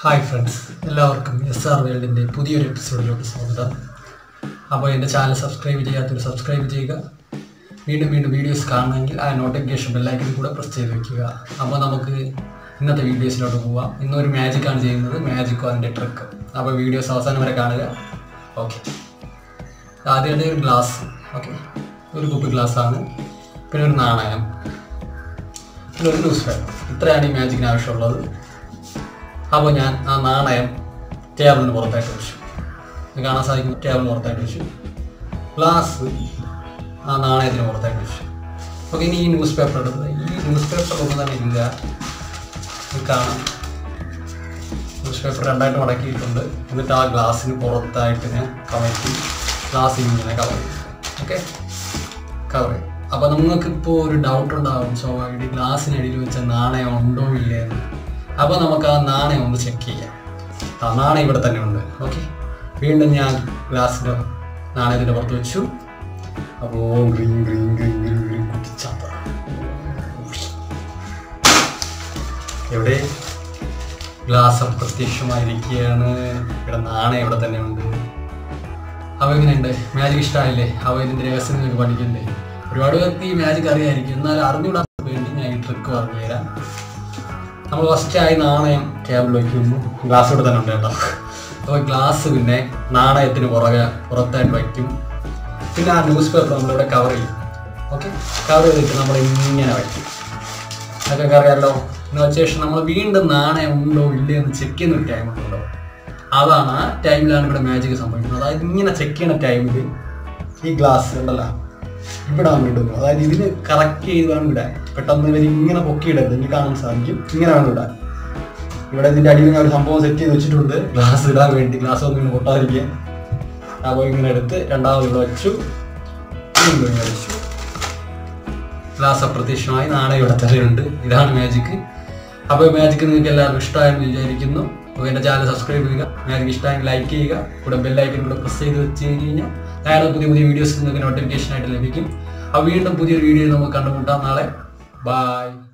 hi friends എല്ലാവർക്കും S R വേൾഡിൻ്റെ പുതിയൊരു എപ്പിസോഡിലോട്ട് സ്വാഗതം അപ്പോൾ എൻ്റെ ചാനൽ സബ്സ്ക്രൈബ് ചെയ്യാത്തൊരു സബ്സ്ക്രൈബ് ചെയ്യുക വീണ്ടും വീണ്ടും വീഡിയോസ് കാണണമെങ്കിൽ ആ നോട്ടിഫിക്കേഷൻ ബെല്ലൈക്കൻ കൂടെ പ്രസ് ചെയ്ത് വെക്കുക അപ്പോൾ നമുക്ക് ഇന്നത്തെ വീഡിയോസിലോട്ട് പോവാം ഇന്നൊരു മാജിക്കാണ് ചെയ്യുന്നത് മാജിക്കോ അതിൻ്റെ ട്രിക്ക് അപ്പോൾ വീഡിയോസ് അവസാനം വരെ കാണുക ഓക്കെ ആദ്യമായിട്ട് ഒരു ഗ്ലാസ് ഓക്കെ ഒരു കുപ്പി ഗ്ലാസ്സാണ് പിന്നെ ഒരു നാണയം പിന്നെ ഒരു ന്യൂസ് പേപ്പർ ഇത്രയാണ് ഈ മാജിക്കിന് ആവശ്യമുള്ളത് അപ്പോൾ ഞാൻ ആ നാണയം ടേബിളിന് പുറത്തായിട്ട് വെച്ചു ഇത് കാണാൻ സാധിക്കും ടേബിളിന് പുറത്തായിട്ട് വെച്ചു ഗ്ലാസ് ആ നാണയത്തിന് പുറത്തായിട്ട് വെച്ചു ഓക്കെ ഇനി ഈ ന്യൂസ് പേപ്പർ എടുത്തത് ഈ ന്യൂസ് പേപ്പർ ഒന്നും തന്നെ ഇല്ല ഇത് കാണാം ന്യൂസ് പേപ്പർ രണ്ടായിട്ട് മടക്കിയിട്ടുണ്ട് എന്നിട്ട് ആ ഗ്ലാസ്സിന് പുറത്തായിട്ട് ഞാൻ കവറ്റി ഗ്ലാസ് ഇങ്ങനെ കവർ ചെയ്യും ഓക്കെ കവർ ചെയ്യും അപ്പോൾ നിങ്ങൾക്കിപ്പോൾ ഒരു ഡൗട്ട് ഉണ്ടാവും സ്വാഭാവികമായിട്ട് ഗ്ലാസ്സിനടിയിൽ വെച്ച നാണയം ഉണ്ടോ ഇല്ലേ എന്ന് അപ്പോൾ നമുക്ക് ആ നാണയം ഒന്ന് ചെക്ക് ചെയ്യാം ആ നാണയം ഇവിടെ തന്നെ ഉണ്ട് ഓക്കെ വീണ്ടും ഞാൻ ഗ്ലാസ്സിൻ്റെ നാണയത്തിൻ്റെ പുറത്ത് വെച്ചു അപ്പോൾ green green green green green കുട്ടിച്ചാത്ത എവിടെ ഗ്ലാസ് അപ്രത്യക്ഷമായിരിക്കുകയാണ് ഇവിടെ നാണയം ഇവിടെ തന്നെ ഉണ്ട് അവ എങ്ങനെയുണ്ട് മാജിക് ഇഷ്ടമായില്ലേ അവ ഇതിൻ്റെ രഹസ്യം നിങ്ങൾക്ക് പഠിക്കണ്ടേ ഒരുപാട് പേർക്ക് ഈ മാജിക് അറിയായിരിക്കും എന്നാൽ അറിഞ്ഞുകൂടാത്ത വേണ്ടി ഞാൻ ഈ ട്രിക്ക് പറഞ്ഞു തരാം നമ്മൾ ഫസ്റ്റ് ആയി നാണയം ടേബിൾ വയ്ക്കുന്നു ഗ്ലാസ് ഇവിടെ തന്നെ ഉണ്ട് കേട്ടോ അപ്പോൾ ഗ്ലാസ് പിന്നെ നാണയത്തിന് പുറകെ പുറത്തായിട്ട് വയ്ക്കും പിന്നെ ആ ന്യൂസ് പേപ്പർ നമ്മളിവിടെ കവർ ചെയ്യും ഓക്കെ കവർ ചെയ്തിട്ട് നമ്മൾ ഇങ്ങനെ വയ്ക്കും അതൊക്കെ അറിയാമല്ലോ എന്ന് വെച്ച ശേഷം നമ്മൾ വീണ്ടും നാണയം ഉണ്ടോ ഇല്ലേ എന്ന് ചെക്ക് ചെയ്യുന്ന ഒരു ടൈം ഉണ്ടല്ലോ അതാണ് ആ ടൈമിലാണ് ഇവിടെ മാജിക് സംഭവിക്കുന്നത് അതായത് ഇങ്ങനെ ചെക്ക് ചെയ്യുന്ന ടൈമിൽ ഈ ഗ്ലാസ് ഉണ്ടല്ലോ ഇവിടെ ആണ് ഇടുന്നത് അതായത് ഇതിന് കറക്റ്റ് ചെയ്ത് വേണം ഇടാൻ പെട്ടെന്ന് ഇവർ ഇങ്ങനെ പൊക്കിയിടരുത് എനിക്ക് കാണാൻ സാധിക്കും ഇങ്ങനെ വേണം ഇടാൻ ഇവിടെ ഇതിന്റെ അടിയിൽ ഞാൻ ഒരു സംഭവം സെറ്റ് ചെയ്ത് വെച്ചിട്ടുണ്ട് ഗ്ലാസ് ഇടാൻ വേണ്ടി ഗ്ലാസ് ഒന്നും ഇങ്ങനെ പൊട്ടാതിരിക്കാൻ അപ്പോൾ ഇങ്ങനെ എടുത്ത് രണ്ടാമത് ഇവിടെ വെച്ചു വീണ്ടും ഇങ്ങനെ വെച്ചു ഗ്ലാസ് അപ്രത്യക്ഷമായി നാളെ ഇവിടെ തന്നെയുണ്ട് ഇതാണ് മാജിക് അപ്പോൾ മാജിക് നിങ്ങൾക്ക് എല്ലാവർക്കും ഇഷ്ടമായെന്ന് വിചാരിക്കുന്നു അപ്പോൾ എൻ്റെ ചാനൽ സബ്സ്ക്രൈബ് ചെയ്യുക മാജിക് ഇഷ്ടമായെങ്കിൽ ലൈക്ക് ചെയ്യുക കൂടെ ബെല്ലൈക്കൻ കൂടെ പ്രസ് ചെയ്ത് വെച്ച് കഴിഞ്ഞാൽ ഞാനും പുതിയ പുതിയ വീഡിയോസ് നിങ്ങൾക്ക് നോട്ടിഫിക്കേഷൻ ആയിട്ട് ലഭിക്കും അപ്പോൾ വീണ്ടും പുതിയൊരു വീഡിയോ നമുക്ക് കണ്ടുമുട്ടാം നാളെ ബൈ